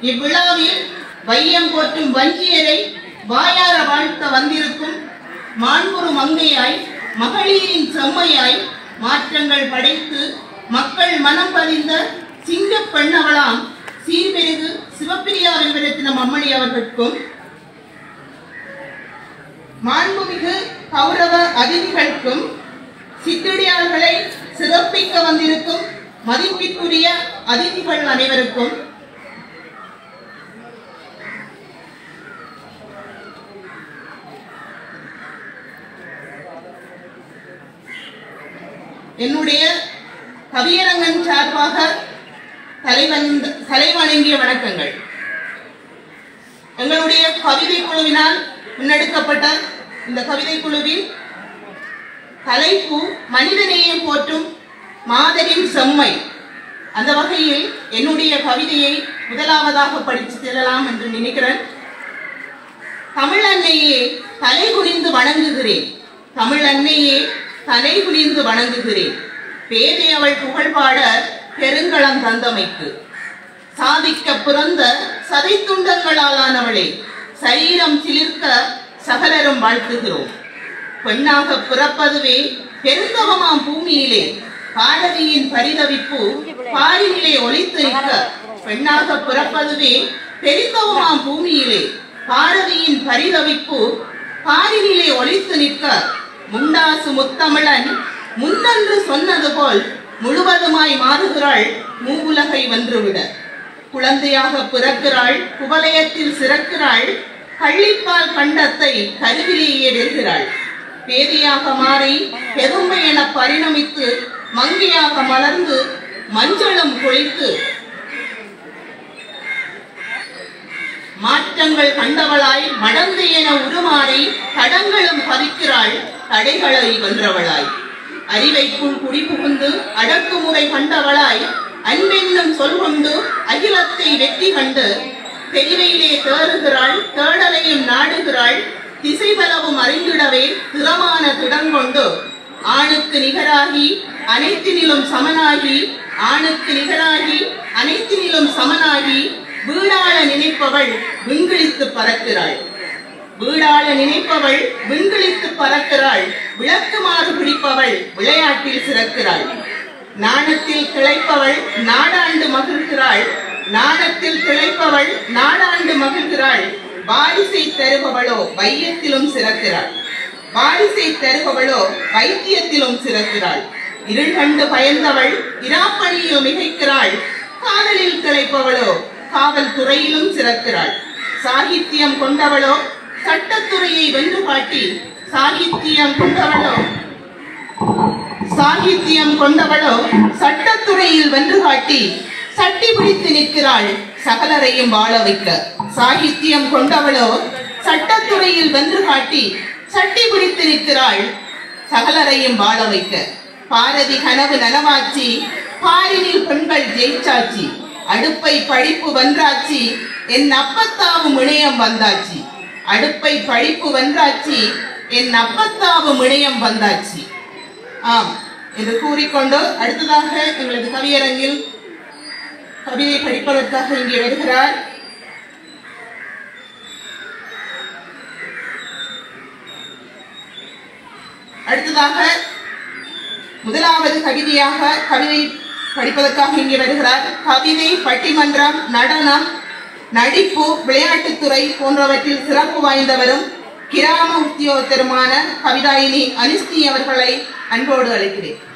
இவ்விழாவில் வையம் போற்றும் வஞ்சியரை வாயார வாழ்த்த வந்திருக்கும் மாண்புறு மங்கையாய் மகளிரின் செம்மையாய் மாற்றங்கள் படைத்து மக்கள் மனம் பதிந்த சிங்கப் பெண்ணவளாம் சீர்பெருகு சிவப்பிரியா விவரத்தினம் அம்மணி அவர்களுக்கும் மாண்புமிகு கௌரவ அதிதிகளுக்கும் சிற்றடியார்களை சிறப்பிக்க வந்திருக்கும் மதிப்பிற்குரிய அதிதிகள் அனைவருக்கும் என்னுடைய கவியரங்கன் சார்பாக தலைவந்த தலைவணங்கிய வணக்கங்கள் எங்களுடைய கவிதை குழுவினால் முன்னெடுக்கப்பட்ட இந்த கவிதை குழுவில் தலைப்பு மனிதநேயம் போற்றும் மாதரின் செம்மை அந்த வகையில் என்னுடைய கவிதையை முதலாவதாக படித்து செல்லலாம் என்று நினைக்கிறேன் தமிழ் அன்னையே தலை குனிந்து வணங்குகிறேன் தமிழ் அன்னையே தலை குனிந்து வணங்குகிறேன் பேதை அவள் புகழ்பாட பெருங்களம் தந்தமைக்கு சாதிக்க பிறந்த சதை துண்டங்களாலானவளே சரீரம் சிலிர்க்க சகலரும் வாழ்த்துகிறோம் பெண்ணாக பிறப்பதுவே பெருந்தவமாம் பூமியிலே பாரதியின் பரிதவிப்பு பாரினிலே ஒளித்து நிற்க பெண்ணாக பிறப்பதுவே பெருந்தவமாம் பூமியிலே பாரதியின் பரிதவிப்பு பாரினிலே ஒளித்து நிற்க முண்டாசு முத்தமிழன் முன்னன்று சொன்னது போல் முழுவதுமாய் மாறுகிறாள் மூவுலகை வென்றுவிட குழந்தையாக பிறக்கிறாள் குவலயத்தில் சிறக்கிறாள் கள்ளிப்பால் கண்டத்தை கருவிலேயே வெல்கிறாள் பேதியாக மாறி பெருமை என பரிணமித்து மங்கையாக மலர்ந்து மஞ்சளும் குளித்து மாற்றங்கள் கண்டவளாய் மடந்து என உருமாறி தடங்களும் பதிக்கிறாள் தடைகளை வென்றவளாய் அறிவைக்குள் குடிபுகுந்து அடக்குமுறை கண்டவளாய் அன்பென்னும் சொல் கொண்டு அகிலத்தை வெற்றி கண்டு தெளிவையிலே தேறுகிறாள் தேடலையும் நாடுகிறாள் திசை பலவும் அறிந்திடவே திறமான திடங்கொண்டு ஆணுக்கு நிகராகி அனைத்தினிலும் சமனாகி ஆணுக்கு நிகராகி அனைத்தினிலும் சமனாகி வீடாள நினைப்பவள் விண்கிழித்து பறக்கிறாள் வீடாள நினைப்பவள் விண்கிழித்து பறக்கிறாள் விளக்குமாறு பிடிப்பவள் விளையாட்டில் சிறக்கிறாள் நாணத்தில் திளைப்பவள் நாடாண்டு மகிழ்கிறாள் நாணத்தில் திளைப்பவள் நாடாண்டு மகிழ்கிறாள் வாரிசை தருபவளோ வையத்திலும் சிறக்கிறாள் வாரிசை தருபவளோ வைத்தியத்திலும் சிறக்கிறாள் இருள் கண்டு பயந்தவள் இராப்பணியில் மிகைக்கிறாள் காதலில் திளைப்பவளோ காவல்துறையிலும் சிறக்கிறாள் சாகித்யம் கொண்டவளோ சட்டத்துறையை வென்று காட்டி சாகித்யம் கொண்டவளோ சாகித்யம் கொண்டவளோ சட்டத்துறையில் வென்று காட்டி சட்டி பிடித்து நிற்கிறாள் சகலரையும் வாழ வைக்க சாகித்யம் கொண்டவளோ சட்டத்துறையில் வென்று காட்டி சட்டி பிடித்து நிற்கிறாள் சகலரையும் வாழ வைக்க பாரதி கனவு நனவாச்சி பாரினில் பெண்கள் ஜெயிச்சாச்சி அடுப்பை படிப்பு வென்றாச்சி என் அப்பத்தாவும் இணையம் வந்தாச்சி அடுப்பை படிப்பு வென்றாச்சி என் அப்பத்தாவும் இணையம் வந்தாச்சி ஆம் என்று கூறிக்கொண்டு அடுத்ததாக எங்களது கவியரங்கில் கவிதை படிப்பதற்காக இங்கே வருகிறார் அடுத்ததாக முதலாவது கவிதையாக கவிதை படிப்பதற்காக இங்கே வருகிறார் கவிதை பட்டிமன்றம் நடனம் நடிப்பு விளையாட்டுத்துறை போன்றவற்றில் சிறப்பு வாய்ந்தவரும் கிராம உத்தியோகத்தருமான கவிதாயினி அனிஸ்தி அவர்களை அன்போடு அழைக்கிறேன்